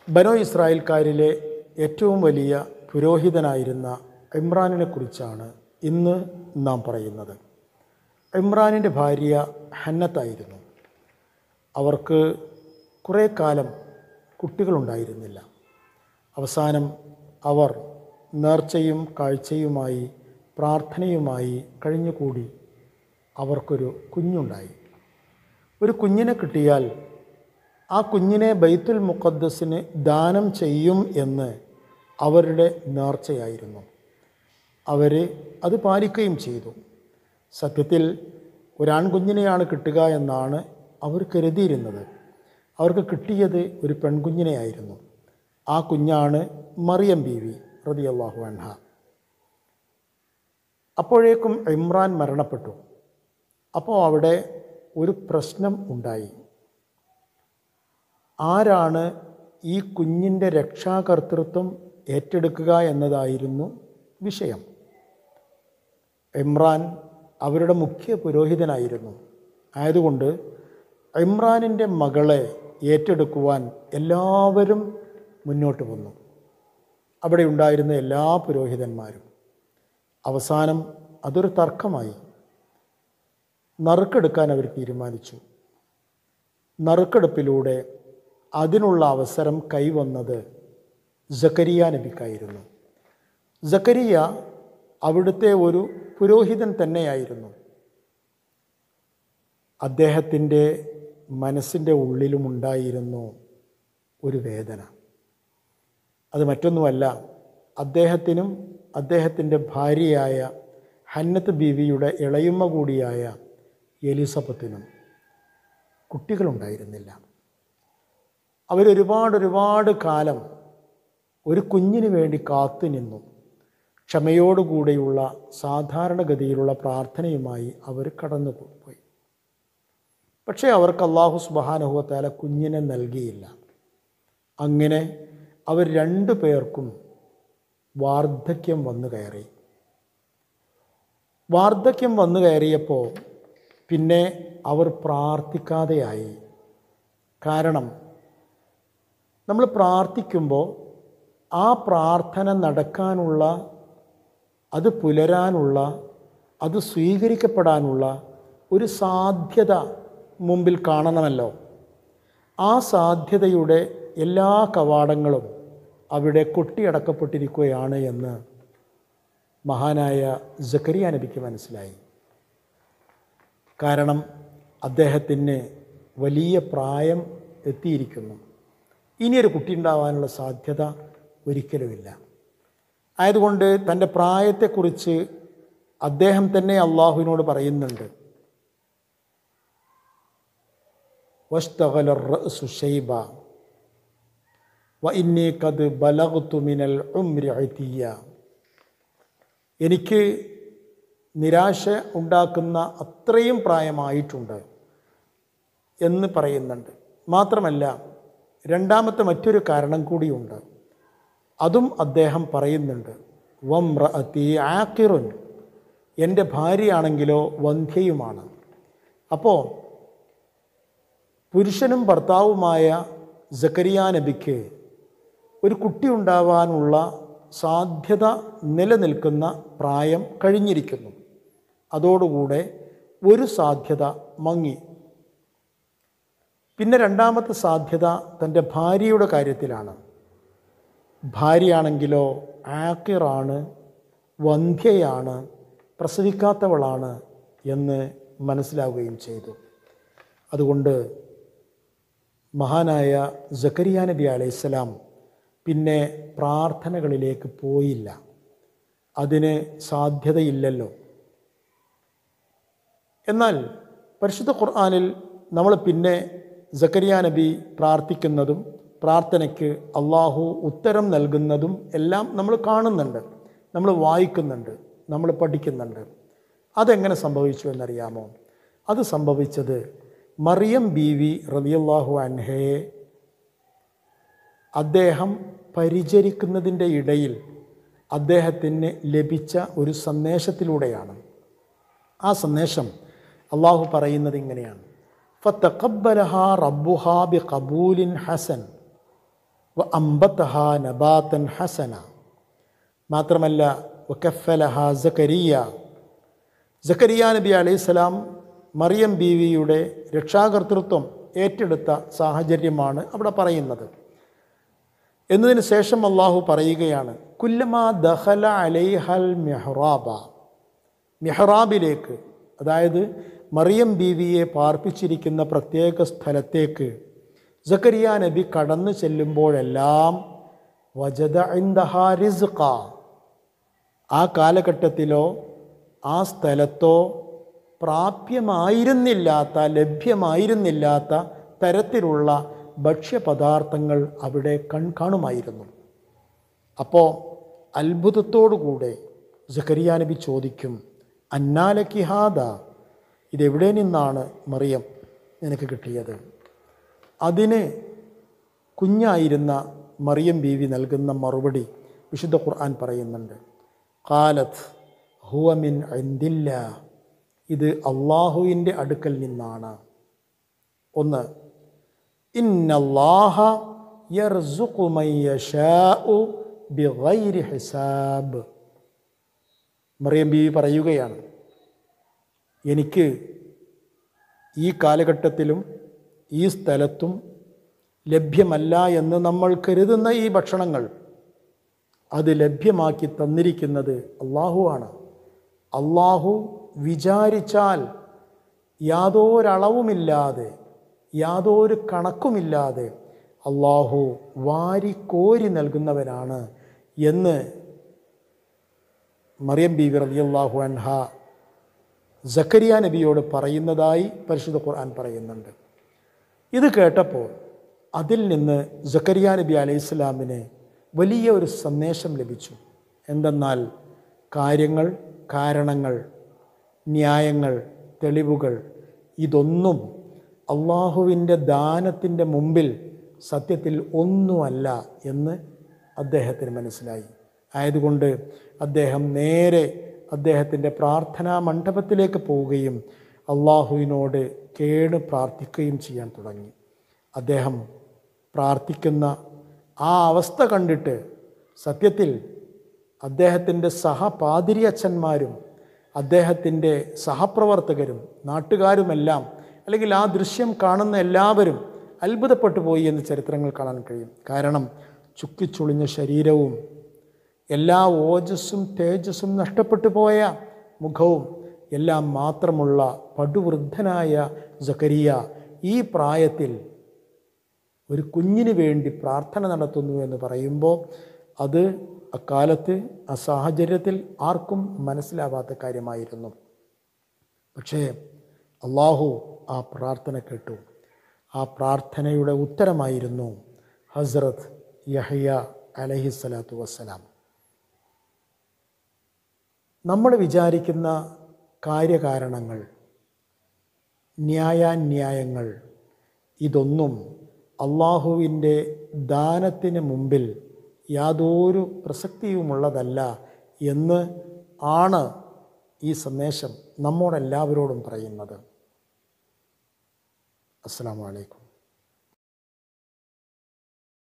ബനോ ഇസ്രായേൽക്കാരിലെ ഏറ്റവും വലിയ പുരോഹിതനായിരുന്ന ഇമ്രാനിനെ കുറിച്ചാണ് ഇന്ന് നാം പറയുന്നത് ഇമ്രാനിൻ്റെ ഭാര്യ ഹന്നത്തായിരുന്നു അവർക്ക് കുറേ കാലം കുട്ടികളുണ്ടായിരുന്നില്ല അവസാനം അവർ നേർച്ചയും കാഴ്ചയുമായി പ്രാർത്ഥനയുമായി കഴിഞ്ഞുകൂടി അവർക്കൊരു കുഞ്ഞുണ്ടായി ഒരു കുഞ്ഞിനെ കിട്ടിയാൽ ആ കുഞ്ഞിനെ ബൈത്തുൽ മുഖദ്ദസിന് ദാനം ചെയ്യും എന്ന് അവരുടെ നേർച്ചയായിരുന്നു അവർ അത് പാലിക്കുകയും ചെയ്തു സത്യത്തിൽ ഒരാൺകുഞ്ഞിനെയാണ് കിട്ടുക എന്നാണ് അവർ കരുതിയിരുന്നത് അവർക്ക് കിട്ടിയത് ഒരു പെൺകുഞ്ഞിനെയായിരുന്നു ആ കുഞ്ഞാണ് മറിയം ബീവി റതിയല്ലാഹു അൻഹ അപ്പോഴേക്കും ഇമ്രാൻ മരണപ്പെട്ടു അപ്പോൾ അവിടെ ഒരു പ്രശ്നം ഉണ്ടായി ആരാണ് ഈ കുഞ്ഞിൻ്റെ രക്ഷാകർതൃത്വം ഏറ്റെടുക്കുക എന്നതായിരുന്നു വിഷയം ഇമ്രാൻ അവരുടെ മുഖ്യ പുരോഹിതനായിരുന്നു ആയതുകൊണ്ട് ഇമ്രാനിൻ്റെ മകളെ ഏറ്റെടുക്കുവാൻ എല്ലാവരും മുന്നോട്ട് വന്നു അവിടെ ഉണ്ടായിരുന്ന എല്ലാ പുരോഹിതന്മാരും അവസാനം അതൊരു തർക്കമായി നറുക്കെടുക്കാൻ അവർ തീരുമാനിച്ചു നറുക്കെടുപ്പിലൂടെ അതിനുള്ള അവസരം കൈവന്നത് ജക്കരിയ നബിക്കായിരുന്നു ജക്കരിയ അവിടുത്തെ ഒരു പുരോഹിതൻ തന്നെയായിരുന്നു അദ്ദേഹത്തിൻ്റെ മനസ്സിൻ്റെ ഉള്ളിലുമുണ്ടായിരുന്നു ഒരു വേദന അത് മറ്റൊന്നുമല്ല അദ്ദേഹത്തിനും അദ്ദേഹത്തിൻ്റെ ഭാര്യയായ ഹന്നത്ത് ബീവിയുടെ ഇളയുമ്മ കൂടിയായ എലിസബത്തിനും കുട്ടികളുണ്ടായിരുന്നില്ല അവരൊരുപാട് ഒരുപാട് കാലം ഒരു കുഞ്ഞിന് വേണ്ടി കാത്തു നിന്നു ക്ഷമയോടുകൂടെയുള്ള സാധാരണഗതിയിലുള്ള പ്രാർത്ഥനയുമായി അവർ കടന്നു പോയി പക്ഷേ അവർക്ക് അള്ളാഹു സുബാനുഭവത്താല കുഞ്ഞിനെ നൽകിയില്ല അങ്ങനെ അവർ രണ്ടു പേർക്കും വാർദ്ധക്യം വന്നു കയറി വാർദ്ധക്യം വന്നു കയറിയപ്പോൾ പിന്നെ അവർ പ്രാർത്ഥിക്കാതെയായി കാരണം നമ്മൾ പ്രാർത്ഥിക്കുമ്പോൾ ആ പ്രാർത്ഥന നടക്കാനുള്ള അത് പുലരാനുള്ള അത് സ്വീകരിക്കപ്പെടാനുള്ള ഒരു സാധ്യത മുമ്പിൽ കാണണമല്ലോ ആ സാധ്യതയുടെ എല്ലാ കവാടങ്ങളും അവിടെ കൊട്ടിയടക്കപ്പെട്ടിരിക്കുകയാണ് എന്ന് മഹാനായ ജക്കരിയ നബിക്ക് മനസ്സിലായി കാരണം അദ്ദേഹത്തിന് വലിയ പ്രായം എത്തിയിരിക്കുന്നു ഇനിയൊരു കുട്ടി ഉണ്ടാവാനുള്ള സാധ്യത ഒരിക്കലുമില്ല ആയതുകൊണ്ട് തൻ്റെ പ്രായത്തെക്കുറിച്ച് അദ്ദേഹം തന്നെ അള്ളാഹുവിനോട് പറയുന്നുണ്ട് വസ്തകല സുഷൈബ വ ഇന്നി കത് ബലഗത്തു മിനൽ ഉംരി അത്തിയ എനിക്ക് നിരാശ ഉണ്ടാക്കുന്ന അത്രയും പ്രായമായിട്ടുണ്ട് എന്ന് പറയുന്നുണ്ട് മാത്രമല്ല രണ്ടാമത്തെ മറ്റൊരു കാരണം കൂടിയുണ്ട് അതും അദ്ദേഹം പറയുന്നുണ്ട് വം റഅത്തി ആക്കിറുൻ എൻ്റെ ഭാര്യയാണെങ്കിലോ വന്ധ്യയുമാണ് അപ്പോൾ പുരുഷനും ഭർത്താവുമായ ജക്കരിയ നബിക്ക് ഒരു കുട്ടി ഉണ്ടാവാനുള്ള സാധ്യത നിലനിൽക്കുന്ന പ്രായം കഴിഞ്ഞിരിക്കുന്നു അതോടുകൂടെ ഒരു സാധ്യത മങ്ങി പിന്നെ രണ്ടാമത്തെ സാധ്യത തൻ്റെ ഭാര്യയുടെ കാര്യത്തിലാണ് ഭാര്യയാണെങ്കിലോ ആക്കിറാണ് വന്ധ്യയാണ് പ്രസവിക്കാത്തവളാണ് എന്ന് മനസ്സിലാവുകയും ചെയ്തു അതുകൊണ്ട് മഹാനായ ജക്കരിയ നബി അലൈഹിസ്സലാം പിന്നെ പ്രാർത്ഥനകളിലേക്ക് പോയില്ല അതിന് സാധ്യതയില്ലല്ലോ എന്നാൽ പരിശുദ്ധ ഖുർആാനിൽ നമ്മൾ പിന്നെ ജക്കരിയ നബി പ്രാർത്ഥിക്കുന്നതും പ്രാർത്ഥനയ്ക്ക് അള്ളാഹു ഉത്തരം നൽകുന്നതും എല്ലാം നമ്മൾ കാണുന്നുണ്ട് നമ്മൾ വായിക്കുന്നുണ്ട് നമ്മൾ പഠിക്കുന്നുണ്ട് അതെങ്ങനെ സംഭവിച്ചു എന്നറിയാമോ അത് സംഭവിച്ചത് മറിയം ബീവി റലിയല്ലാഹു അൻഹയെ അദ്ദേഹം പരിചരിക്കുന്നതിൻ്റെ ഇടയിൽ അദ്ദേഹത്തിന് ലഭിച്ച ഒരു സന്ദേശത്തിലൂടെയാണ് ആ സന്ദേശം അള്ളാഹു പറയുന്നത് ഇങ്ങനെയാണ് ഫത്തഖബ്ബലഹ റബ്ബുഹാ ബി കബൂലിൻ ഹസൻ വ അമ്പത്തഹ നബാത്തൻ ഹസന മാത്രമല്ല വക്കഫലഹ സക്കരിയ സക്കരിയ നബി അലൈഹിസ്സലാം മറിയം ബീവിയുടെ രക്ഷാകർതൃത്വം ഏറ്റെടുത്ത സാഹചര്യമാണ് അവിടെ പറയുന്നത് എന്നതിന് ശേഷം അള്ളാഹു പറയുകയാണ് കുല്ലമാ ദഹല അലൈഹൽ മെഹ്റാബ മെഹ്റാബിലേക്ക് അതായത് മറിയം ബീവിയെ പാർപ്പിച്ചിരിക്കുന്ന പ്രത്യേക സ്ഥലത്തേക്ക് സക്കരിയ നബി കടന്നു ചെല്ലുമ്പോഴെല്ലാം വജദ ഇന്ദഹാ റിസ്ഖ ആ കാലഘട്ടത്തിലോ ആ സ്ഥലത്തോ പ്രാപ്യമായിരുന്നില്ലാത്ത ലഭ്യമായിരുന്നില്ലാത്ത തരത്തിലുള്ള ഭക്ഷ്യപദാർത്ഥങ്ങൾ അവിടെ കൺ കാണുമായിരുന്നു അപ്പോൾ അത്ഭുതത്തോടുകൂടെ സക്കരിയ നബി ചോദിക്കും അന്നാലക്കിഹാദ ഇതെവിടെ നിന്നാണ് മറിയം നിനക്ക് കിട്ടിയത് അതിന് കുഞ്ഞായിരുന്ന മറിയം ബീവി നൽകുന്ന മറുപടി വിശുദ്ധ ഖുർആൻ പറയുന്നുണ്ട് കാലത്ത് ഹുവമിൻ എന്തില്ല ഇത് അള്ളാഹുവിൻ്റെ അടുക്കൽ നിന്നാണ് ഒന്ന് ഇന്നല്ലാഹ യർസുഖു മൻ യശാഉ ബിഗൈരി ഹിസാബ് മറിയം ബീവി പറയുകയാണ് എനിക്ക് ഈ കാലഘട്ടത്തിലും ഈ സ്ഥലത്തും ലഭ്യമല്ല എന്ന് നമ്മൾ കരുതുന്ന ഈ ഭക്ഷണങ്ങൾ അത് ലഭ്യമാക്കി തന്നിരിക്കുന്നത് അള്ളാഹുവാണ് അള്ളാഹു വിചാരിച്ചാൽ യാതൊരളവുമില്ലാതെ യാതൊരു കണക്കുമില്ലാതെ അള്ളാഹു വാരിക്കോരി നൽകുന്നവനാണ് എന്ന് മറിയം ബീവി റളിയല്ലാഹു അൻഹ സക്കരിയ നബിയോട് പറയുന്നതായി പരിശുദ്ധ ഖുർആൻ പറയുന്നുണ്ട് ഇത് കേട്ടപ്പോൾ അതിൽ നിന്ന് സക്കരിയ നബി അലൈഹി ഇസ്ലാമിന് വലിയ ഒരു സന്ദേശം ലഭിച്ചു എന്തെന്നാൽ കാര്യങ്ങൾ കാരണങ്ങൾ ന്യായങ്ങൾ തെളിവുകൾ ഇതൊന്നും അള്ളാഹുവിൻ്റെ ദാനത്തിൻ്റെ മുമ്പിൽ സത്യത്തിൽ ഒന്നുമല്ല എന്ന് അദ്ദേഹത്തിന് മനസ്സിലായി ആയതുകൊണ്ട് അദ്ദേഹം നേരെ അദ്ദേഹത്തിൻ്റെ പ്രാർത്ഥനാ മണ്ഡപത്തിലേക്ക് പോവുകയും അള്ളാഹുവിനോട് കേട് പ്രാർത്ഥിക്കുകയും ചെയ്യാൻ തുടങ്ങി അദ്ദേഹം പ്രാർത്ഥിക്കുന്ന ആ അവസ്ഥ കണ്ടിട്ട് സത്യത്തിൽ അദ്ദേഹത്തിൻ്റെ സഹപാതിരി അച്ഛന്മാരും അദ്ദേഹത്തിൻ്റെ സഹപ്രവർത്തകരും നാട്ടുകാരുമെല്ലാം അല്ലെങ്കിൽ ആ ദൃശ്യം കാണുന്ന എല്ലാവരും അത്ഭുതപ്പെട്ടു പോയി എന്ന് ചരിത്രങ്ങൾ കാണാൻ കഴിയും കാരണം ചുക്കിച്ചുളിഞ്ഞ ശരീരവും എല്ലാ ഓജസ്സും തേജസ്സും നഷ്ടപ്പെട്ടു പോയ മുഖവും എല്ലാം മാത്രമുള്ള പടുവൃദ്ധനായ സക്കരിയ ഈ പ്രായത്തിൽ ഒരു കുഞ്ഞിന് വേണ്ടി പ്രാർത്ഥന നടത്തുന്നു എന്ന് പറയുമ്പോൾ അത് അക്കാലത്ത് ആ സാഹചര്യത്തിൽ ആർക്കും മനസ്സിലാവാത്ത കാര്യമായിരുന്നു പക്ഷേ അള്ളാഹു ആ പ്രാർത്ഥന കേട്ടു ആ പ്രാർത്ഥനയുടെ ഉത്തരമായിരുന്നു ഹസ്രത്ത് യഹ്യ അലഹിസ്സലാത്തു വസ്സലാം നമ്മൾ വിചാരിക്കുന്ന കാര്യകാരണങ്ങൾ ന്യായാന്യായങ്ങൾ ഇതൊന്നും അള്ളാഹുവിൻ്റെ ദാനത്തിന് മുമ്പിൽ യാതൊരു പ്രസക്തിയുമുള്ളതല്ല എന്ന് ആണ് ഈ സന്ദേശം നമ്മോടെല്ലാവരോടും പറയുന്നത് അസ്സാം വലൈക്കും